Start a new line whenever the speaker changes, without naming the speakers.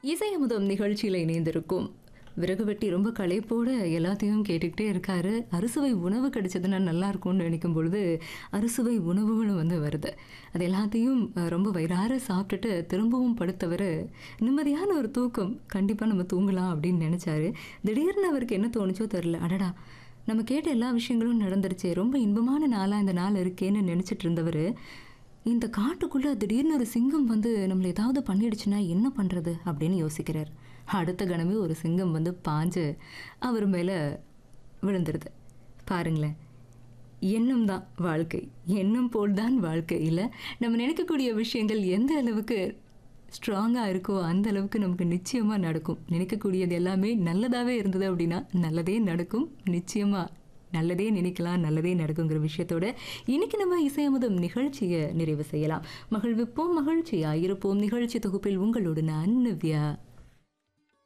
இசை அமுதம் நிகழ்ச்சியில் இணைந்திருக்கும் விறகு வெட்டி ரொம்ப களைப்போட எல்லாத்தையும் கேட்டுக்கிட்டே இருக்காரு அறுசுவை உணவு கிடைச்சதுன்னா நல்லா இருக்கும்னு நினைக்கும் பொழுது அறுசுவை உணவுகளும் வந்து வருது அது எல்லாத்தையும் அஹ், ரொம்ப வயிறார சாப்பிட்டுட்டு திரும்பவும் படுத்தவர் நிம்மதியான ஒரு தூக்கம் கண்டிப்பாக நம்ம தூங்கலாம் அப்படின்னு நினச்சாரு திடீர்னு அவருக்கு என்ன தோணுச்சோ தெரில அடடா நம்ம கேட்ட எல்லா விஷயங்களும் நடந்துருச்சே ரொம்ப இன்பமான நாளாக இந்த நாள் இருக்கேன்னு நினச்சிட்டு இருந்தவர் இந்த காட்டுக்குள்ள திடீர்னு ஒரு சிங்கம் வந்து நம்மளை ஏதாவது பண்ணிடுச்சுன்னா என்ன பண்றது அப்படின்னு யோசிக்கிறார் அடுத்த கணமே ஒரு சிங்கம் வந்து பாஞ்சு அவர் மேல விழுந்துருது பாருங்களேன் எண்ணம் தான் வாழ்க்கை எண்ணம் போல்தான் வாழ்க்கை இல்லை நம்ம நினைக்கக்கூடிய விஷயங்கள் எந்த அளவுக்கு ஸ்ட்ராங்காக இருக்கோ அந்த அளவுக்கு நமக்கு நிச்சயமாக நடக்கும் நினைக்கக்கூடியது எல்லாமே நல்லதாகவே இருந்தது அப்படின்னா நல்லதே நடக்கும் நிச்சயமாக நல்லதே நினைக்கலாம் நல்லதே நடக்குங்கிற விஷயத்தோட இன்னைக்கு நம்ம இசையமுதம் நிகழ்ச்சியை நிறைவு செய்யலாம் மகிழ்விப்போம் மகிழ்ச்சியா இருப்போம் நிகழ்ச்சி தொகுப்பில் உங்களோடு நான் நிவ்யா